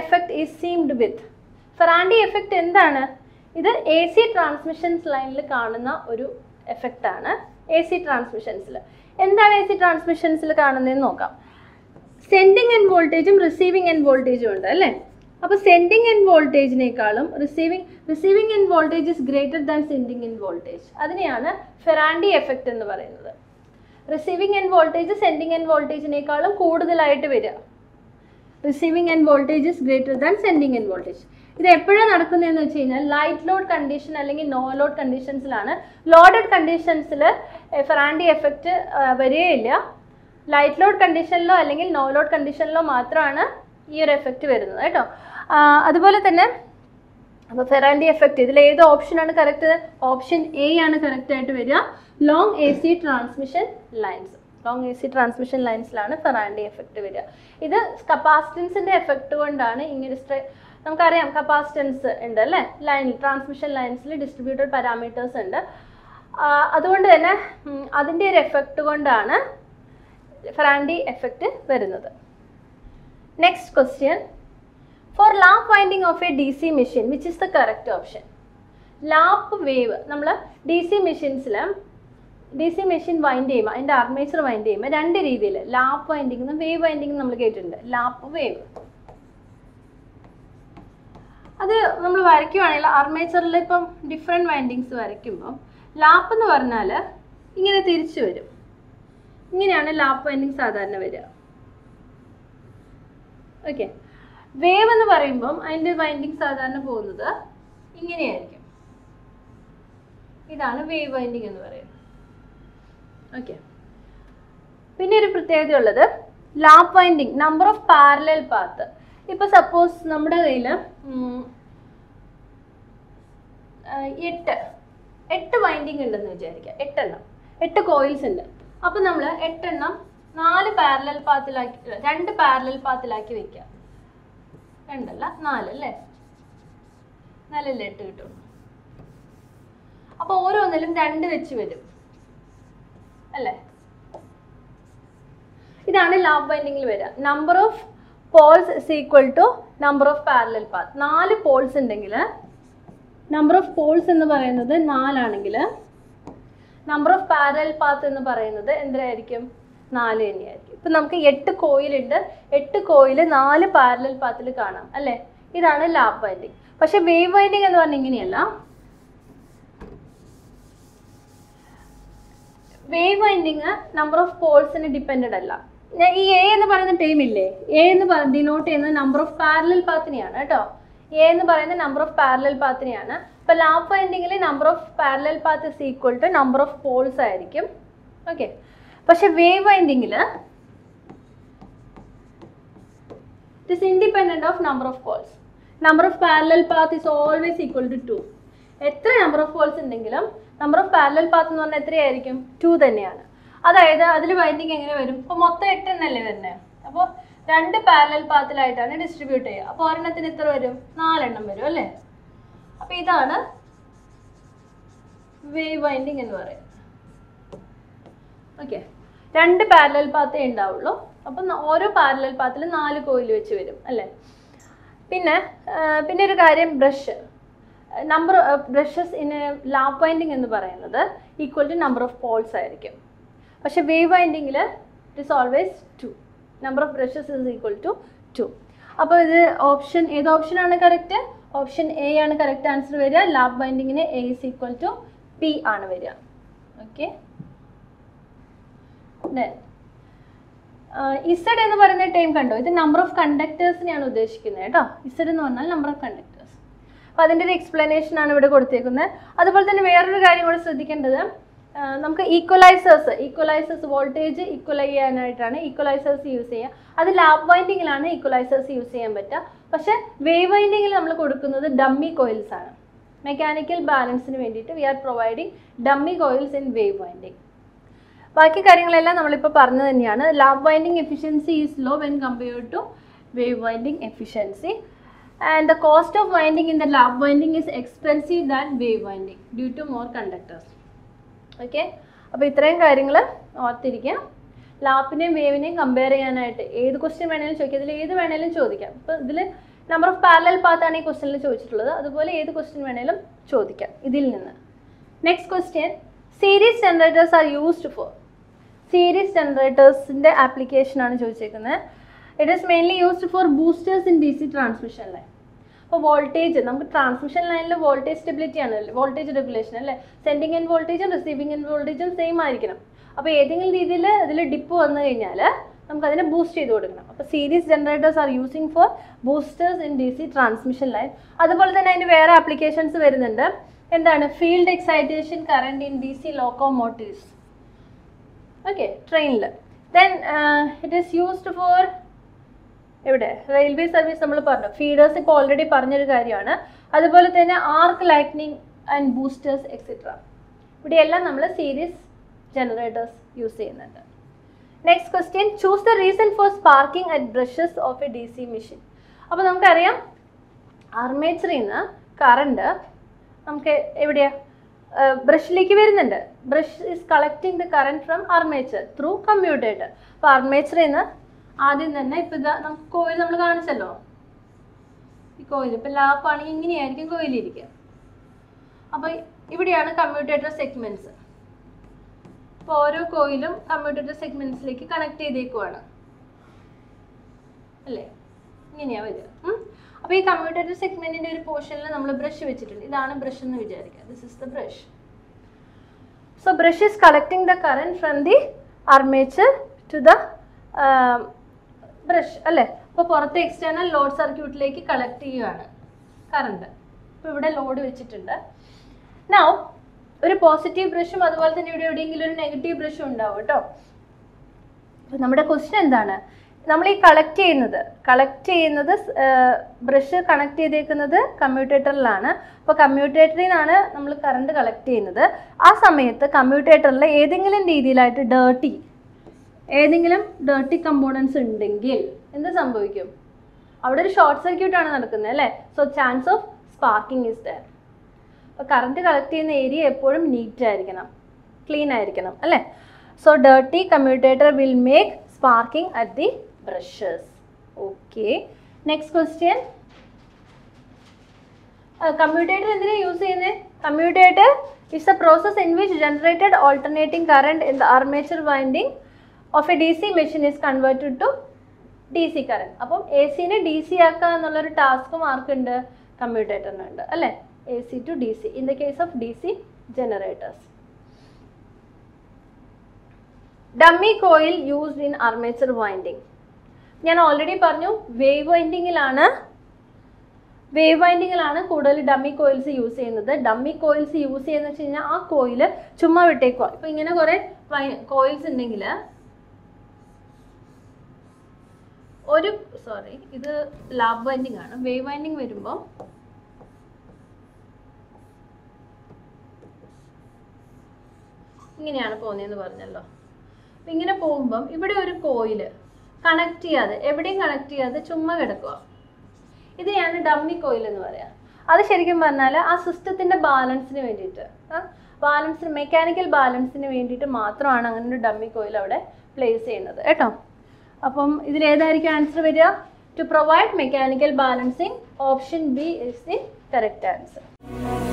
effect is seemed with Ferranti effect എന്താണ് ഇത് A C transmissions ലൈനിൽ കാണുന്ന ഒരു എഫക്റ്റ് ആണ് എ സി ട്രാൻസ്മിഷൻസിൽ എന്താണ് എ സി ട്രാൻസ്മിഷൻസിൽ കാണുന്നതെന്ന് നോക്കാം സെൻഡിങ് എൻഡ് വോൾട്ടേജും റിസീവിങ് എൻഡ് വോൾട്ടേജും ഉണ്ട് അല്ലേ അപ്പോൾ സെൻഡിങ് എൻഡ് വോൾട്ടേജിനേക്കാളും receiving receiving end voltage is greater than sending end voltage അതിനെയാണ് ഫെറാൻഡി എഫക്റ്റ് എന്ന് പറയുന്നത് receiving end voltage sending end വോൾട്ടേജിനേക്കാളും കൂടുതലായിട്ട് വരിക receiving end voltage is greater than sending end voltage ഇത് എപ്പോഴാണ് നടക്കുന്നതെന്ന് വെച്ച് കഴിഞ്ഞാൽ ലൈറ്റ് ലോഡ് കണ്ടീഷൻ അല്ലെങ്കിൽ നോ ലോഡ് കണ്ടീഷൻസിലാണ് ലോഡഡ് കണ്ടീഷൻസിൽ ഫെറാൻഡി എഫക്റ്റ് വരികയില്ല ലൈറ്റ് ലോഡ് കണ്ടീഷനിലോ അല്ലെങ്കിൽ നോ ലോഡ് കണ്ടീഷനിലോ മാത്രമാണ് ഈ ഒരു എഫക്റ്റ് വരുന്നത് കേട്ടോ ആ, അതുപോലെ തന്നെ അപ്പോൾ ഫെറാൻഡി എഫക്റ്റ് ഇതിൽ ഏത് ഓപ്ഷനാണ് കറക്റ്റ് ഓപ്ഷൻ എ ആണ് കറക്റ്റ് ആയിട്ട് വരിക long A C transmission lines long A C transmission ലൈൻസിലാണ് ഫെറാൻഡി എഫക്റ്റ് വരിക ഇത് കപ്പാസിറ്റൻസിൻ്റെ എഫക്റ്റ് കൊണ്ടാണ് ഇങ്ങനെ സ്ട്രെ- നമുക്കറിയാം കപ്പാസിറ്റൻസ് ഉണ്ട് അല്ലേ ലൈനിൽ ട്രാൻസ്മിഷൻ ലൈൻസിൽ ഡിസ്ട്രിബ്യൂട്ടഡ് പാരാമീറ്റേഴ്സ് ഉണ്ട് ആ, അതുകൊണ്ട് തന്നെ ഉം, അതിൻ്റെ ഒരു എഫക്റ്റ് കൊണ്ടാണ് ഫെറാൻഡി എഫക്റ്റ് വരുന്നത് next question for lap winding of a D C machine which is the correct option lap wave നമ്മൾ ഡി സി മെഷീൻസിൽ ഡി സി മെഷീൻ വൈൻഡ് ചെയ്യുമ്പോൾ അതിൻ്റെ ആർമേച്ചർ വൈൻഡ് ചെയ്യുമ്പോൾ രണ്ട് രീതിയിൽ ലാപ്പ് വൈൻഡിങ്ങും വേവ് വൈൻഡിങ്ങും നമ്മൾ കേട്ടിട്ടുണ്ട് ലാപ്പ് വേവ് അത് നമ്മൾ വരയ്ക്കുവാണെങ്കിൽ ആർമേച്ചറിൽ ഇപ്പം ഡിഫറെൻറ്റ് വൈൻഡിങ്സ് വരയ്ക്കുമ്പം ലാപ്പ് എന്ന് പറഞ്ഞാൽ ഇങ്ങനെ തിരിച്ചു വരും ഇങ്ങനെയാണ് ലാപ്പ് വൈൻഡിങ് സാധാരണ വരിക ഓക്കെ വേവ് എന്ന് പറയുമ്പം അതിൻ്റെ വൈൻഡിങ് സാധാരണ പോകുന്നത് ഇങ്ങനെയായിരിക്കും ഇതാണ് വേവ് വൈൻഡിങ് എന്ന് പറയുന്നത് ഓക്കെ പിന്നെ ഒരു പ്രത്യേകത ഉള്ളത് lap winding number of parallel path ഇപ്പൊ സപ്പോസ് നമ്മുടെ കയ്യിൽ എട്ട് എട്ട് വൈൻഡിങ് ഉണ്ടെന്ന് വിചാരിക്കുക എട്ടെണ്ണം എട്ട് കോയിൽസ് ഉണ്ട് അപ്പൊ നമ്മൾ എട്ടെണ്ണം നാല് പാരലൽ പാത്തിലാക്കി രണ്ട് പാരലൽ പാത്തിലാക്കി വെക്കുക രണ്ടല്ല നാല് അല്ലേ നാലല്ലേ എട്ട് കിട്ടും അപ്പൊ ഓരോന്നിലും രണ്ട് വെച്ച് വരും അല്ലേ ഇതാണ് ലാബ് ബൈൻഡിങ്ങിൽ വരിക number of poles is equal to number of parallel path നാല് പോൾസ് ഉണ്ടെങ്കിൽ നമ്പർ ഓഫ് പോൾസ് എന്ന് പറയുന്നത് നാലാണെങ്കിൽ നമ്പർ ഓഫ് പാരലൽ പാത്ത് എന്ന് പറയുന്നത് എന്തായിരിക്കും നാല് തന്നെയായിരിക്കും ഇപ്പം നമുക്ക് എട്ട് കോയിലുണ്ട് എട്ട് കോയിൽ നാല് പാരലൽ പാത്തിൽ കാണാം അല്ലേ ഇതാണ് ലാബ് ബൈൻഡിങ് പക്ഷെ വേവ് ബൈൻഡിങ് എന്ന് പറഞ്ഞാൽ ഇങ്ങനെയല്ല വേവ് വൈൻഡിങ് നമ്പർ ഓഫ് പോൾസിന് ഡിപ്പെൻഡഡ് അല്ല ഞാൻ ഈ എ എന്ന് പറയുന്ന ടൈം ഇല്ലേ എ എന്ന് ഡിനോട്ട് ചെയ്യുന്നത് നമ്പർ ഓഫ് പാരലൽ പാത്തിനെയാണ് കേട്ടോ എ എന്ന് പറയുന്നത് നമ്പർ ഓഫ് പാരലൽ പാത്തിനെയാണ് ഇപ്പൊ ലാപ്പ് വൈൻഡിങ്ങിൽ number of parallel path is equal to number of poles ആയിരിക്കും ഓക്കെ പക്ഷെ വേവ് വൈൻഡിങ്ങിൽ it is independent of number of poles number of parallel path is always equal to two two number of poles ഉണ്ടെങ്കിലും number of parallel path എന്ന് പറഞ്ഞാൽ എത്രയായിരിക്കും to തന്നെയാണ് അതായത് അതിൽ വൈൻഡിങ് എങ്ങനെ വരും ഇപ്പോൾ മൊത്തം എട്ടെണ്ണല്ലേ വരുന്നത് അപ്പോൾ രണ്ട് പാരലൽ പാത്തിലായിട്ടാണ് ഡിസ്ട്രിബ്യൂട്ട് ചെയ്യുക അപ്പോൾ ഒരെണ്ണത്തിന് എത്ര വരും നാലെണ്ണം വരും അല്ലേ അപ്പോൾ ഇതാണ് വേവ് വൈൻഡിങ് എന്ന് പറയുന്നത് ഓക്കെ രണ്ട് പാരലൽ പാത്തേ ഉണ്ടാവുള്ളൂ അപ്പം ന- ഓരോ പാരലൽ പാത്തിൽ നാല് കോയിൽ വെച്ച് വരും അല്ലേ പിന്നെ ആ, പിന്നെ ഒരു കാര്യം brush number brushes in lap winding എന്ന് പറയുന്നത് equal to number of poles ആയിരിക്കും പക്ഷെ വേവ് വൈൻഡിങ്ങിൽ it is always two number of brushes is equal to two അപ്പോൾ ഇത് ഓപ്ഷൻ ഏത് ഓപ്ഷനാണ് കറക്റ്റ് ഓപ്ഷൻ എ ആണ് കറക്റ്റ് ആൻസർ വരിക ലാപ്പ് വൈൻഡിങ്ങിന് A is equal to P ആണ് വരിക ഓക്കെ ഇസഡ് എന്ന് പറയുന്ന ടൈം കണ്ടോ ഇത് നമ്പർ ഓഫ് കണ്ടക്ടേഴ്സിനെയാണ് ഉദ്ദേശിക്കുന്നത് കേട്ടോ ഇസഡ് എന്ന് പറഞ്ഞാൽ നമ്പർ ഓഫ് കണ്ടക്ടേഴ്സ് അപ്പോൾ അതിൻ്റെ ഒരു എക്സ്പ്ലനേഷൻ ആണ് ഇവിടെ കൊടുത്തേക്കുന്നത് അതുപോലെ തന്നെ വേറൊരു കാര്യം കൂടെ ശ്രദ്ധിക്കേണ്ടത് ആ, നമുക്ക് ഈക്വലൈസേഴ്സ് ഈക്വലൈസേഴ്സ് വോൾട്ടേജ് ഈക്വലൈ ചെയ്യാനായിട്ടാണ് ഈക്വലൈസേഴ്സ് യൂസ് ചെയ്യുക അത് ലാബ് വൈൻഡിങ്ങിലാണ് ഈക്വലൈസേഴ്സ് യൂസ് ചെയ്യാൻ പറ്റുക പക്ഷേ വേവ് വൈൻഡിങ്ങിൽ നമ്മൾ കൊടുക്കുന്നത് ഡമ്മി കോയിൽസ് ആണ് മെക്കാനിക്കൽ ബാലൻസിന് വേണ്ടിയിട്ട് we are providing dummy coils in wave winding ബാക്കി കാര്യങ്ങളെല്ലാം നമ്മളിപ്പോൾ പറഞ്ഞു തന്നെയാണ് lap winding efficiency is low when compared to wave winding efficiency and the cost of winding in the lap winding is expensive than wave winding due to more conductors okay അപ്പോൾ ഇത്രയും കാര്യങ്ങൾ ഓർത്തിരിക്കുക ലാപ്പിനെയും വേവിനെയും compare ചെയ്യാനായിട്ട് ഏത് question വേണേലും ചോദിക്കാം ഇതിൽ ഏത് വേണേലും ചോദിക്കാം ഇപ്പോൾ ഇതിൽ നമ്പർ ഓഫ് പാരലൽ പാത്ത് ആണ് ഈ ക്വസ്റ്റ്യനിൽ ചോദിച്ചിട്ടുള്ളത് അതുപോലെ ഏത് ക്വസ്റ്റ്യൻ വേണേലും ചോദിക്കാം ഇതിൽ നിന്ന് next question series generators are used for series ജനറേറ്റേഴ്സിൻ്റെ ആപ്ലിക്കേഷൻ ആണ് ചോദിച്ചേക്കുന്നത് it is mainly used for boosters in D C transmission line അപ്പോൾ വോൾട്ടേജ് നമുക്ക് ട്രാൻസ്മിഷൻ ലൈനിൽ വോൾട്ടേജ് സ്റ്റെബിലിറ്റി ആണ് വോൾട്ടേജ് റെഗുലേഷൻ അല്ലേ സെൻഡിങ് എൻ വോൾട്ടേജും റിസീവിങ് എൻ വോൾട്ടേജും സെയിം ആയിരിക്കണം അപ്പോൾ ഏതെങ്കിലും രീതിയിൽ ഇതിൽ ഡിപ്പ് വന്നു കഴിഞ്ഞാൽ നമുക്ക് അതിനെ ബൂസ്റ്റ് ചെയ്ത് കൊടുക്കണം അപ്പോൾ series generators are using for boosters in D C transmission line അതുപോലെ തന്നെ അതിന് വേറെ ആപ്ലിക്കേഷൻസ് വരുന്നുണ്ട് എന്താണ് field excitation current in D C locomotives okay ട്രെയിനിൽ then it is used for എവിടെ റെയിൽവേ സർവീസ് നമ്മൾ പറഞ്ഞു ഫീഡേഴ്സ് ഇപ്പോൾ ഓൾറെഡി പറഞ്ഞൊരു കാര്യമാണ് അതുപോലെ തന്നെ arc lightning and boosters etcetera ഇവിടെയെല്ലാം നമ്മൾ സീരീസ് ജനറേറ്റേഴ്സ് യൂസ് ചെയ്യുന്നുണ്ട് next question choose the reason for sparking at brushes of a D C machine അപ്പോൾ നമുക്കറിയാം ആർമേച്ചറിൽ നിന്ന് കറണ്ട് നമുക്ക് എവിടെയാ ബ്രഷിലേക്ക് വരുന്നുണ്ട് brush is collecting the current from armature through commutator അപ്പോൾ ആർമേച്ചറിൽ നിന്ന് ആദ്യം തന്നെ ഇപ്പം ഇതാ നമുക്ക് കോയിൽ നമ്മൾ കാണിച്ചല്ലോ ഈ കോയിൽ ഇപ്പം ലാപ്പാണെങ്കിൽ ഇങ്ങനെയായിരിക്കും കോയിലിരിക്കുക അപ്പോൾ ഇവിടെയാണ് കമ്മ്യൂട്ടേറ്റർ സെഗ്മെൻറ്റ്സ് അപ്പോൾ ഓരോ കോയിലും കമ്മ്യൂട്ടേറ്റർ സെഗ്മെൻറ്റ്സിലേക്ക് കണക്ട് ചെയ്തേക്കുവാണ് അല്ലേ ഇങ്ങനെയാ വരിക അപ്പോൾ ഈ കമ്മ്യൂട്ടേറ്റർ സെഗ്മെന്റിന്റെ ഒരു പോർഷനിൽ നമ്മൾ ബ്രഷ് വെച്ചിട്ടുണ്ട് ഇതാണ് ബ്രഷ് എന്ന് വിചാരിക്കുക this is the brush so brush is collecting the current from the armature to the brush അല്ലേ അപ്പോൾ പുറത്തെ എക്സ്റ്റേണൽ ലോഡ് സർക്യൂട്ടിലേക്ക് കളക്ട് ചെയ്യുകയാണ് കറണ്ട് അപ്പോൾ ഇവിടെ ലോഡ് വെച്ചിട്ടുണ്ട് നൗ ഒരു പോസിറ്റീവ് ബ്രഷും അതുപോലെ തന്നെ ഇവിടെ എവിടെയെങ്കിലും ഒരു നെഗറ്റീവ് ബ്രഷും ഉണ്ടാവും കേട്ടോ അപ്പോൾ നമ്മുടെ ക്വസ്റ്റ്യൻ എന്താണ് നമ്മൾ ഈ കളക്ട് ചെയ്യുന്നത് കളക്ട് ചെയ്യുന്നത് ബ്രഷ് കണക്ട് ചെയ്തേക്കുന്നത് കമ്മ്യൂട്ടേറ്ററിലാണ് അപ്പോൾ കമ്മ്യൂട്ടേറ്ററിൽ നിന്നാണ് നമ്മൾ കറണ്ട് കളക്ട് ചെയ്യുന്നത് ആ സമയത്ത് കമ്മ്യൂട്ടേറ്ററിൽ ഏതെങ്കിലും രീതിയിലായിട്ട് ഡേർട്ടി ഏതെങ്കിലും ഡേർട്ടി കമ്പോണൻസ് ഉണ്ടെങ്കിൽ എന്ത് സംഭവിക്കും അവിടെ ഒരു ഷോർട്ട് സർക്യൂട്ട് ആണ് നടക്കുന്നത് അല്ലേ so chance of sparking is there അപ്പോൾ കറണ്ട് കളക്ട് ചെയ്യുന്ന ഏരിയ എപ്പോഴും നീറ്റ് ആയിരിക്കണം ക്ലീൻ ആയിരിക്കണം അല്ലേ so dirty commutator will make sparking at the brushes okay next question commutator എന്തിനാ യൂസ് ചെയ്യുന്നത് commutator it's a process in which generated alternating current in the armature winding of a D C machine is converted to D C current അപ്പം A സിനെ D C ആക്കുക എന്നുള്ളൊരു ടാസ്കും ആർക്കുണ്ട് കമ്മ്യൂട്ടേറ്ററിനുണ്ട് അല്ലേ A C to D C in the case of D C generators dummy coil used in armature winding ഞാൻ already പറഞ്ഞു wave വൈൻഡിങ്ങിലാണ് wave വൈൻഡിങ്ങിലാണ് കൂടുതൽ ഡമ്മി കോയിൽസ് യൂസ് ചെയ്യുന്നത് ഡമ്മി കോയിൽസ് യൂസ് ചെയ്യുന്ന വെച്ച് കഴിഞ്ഞാൽ ആ കോയിൽ ചുമ്മാ വിട്ടേക്കുക ഇപ്പൊ ഇങ്ങനെ കുറെ കോയിൽസ് ഉണ്ടെങ്കിൽ ഒരു സോറി ഇത് ലാബ് വൈൻഡിങ് ആണ് വേവ് വൈൻഡിങ് വരുമ്പോൾ ഇങ്ങനെയാണ് പോകുന്നതെന്ന് പറഞ്ഞല്ലോ അപ്പം ഇങ്ങനെ പോകുമ്പം ഇവിടെ ഒരു കോയില് കണക്ട് ചെയ്യാതെ എവിടെയും കണക്ട് ചെയ്യാതെ ചുമ്മാ കിടക്കുക ഇതിനെയാണ് ഡമ്മി കോയിൽ എന്ന് പറയാം അത് ശരിക്കും പറഞ്ഞാൽ ആ സിസ്റ്റത്തിന്റെ ബാലൻസിന് വേണ്ടിയിട്ട് ബാലൻസിന് മെക്കാനിക്കൽ ബാലൻസിന് വേണ്ടിയിട്ട് മാത്രമാണ് അങ്ങനെ ഒരു ഡമ്മി കോയിൽ അവിടെ പ്ലേസ് ചെയ്യുന്നത് കേട്ടോ അപ്പം ഇതിൽ ഏതായിരിക്കും ആൻസർ വരിക to provide mechanical balancing option B is the correct answer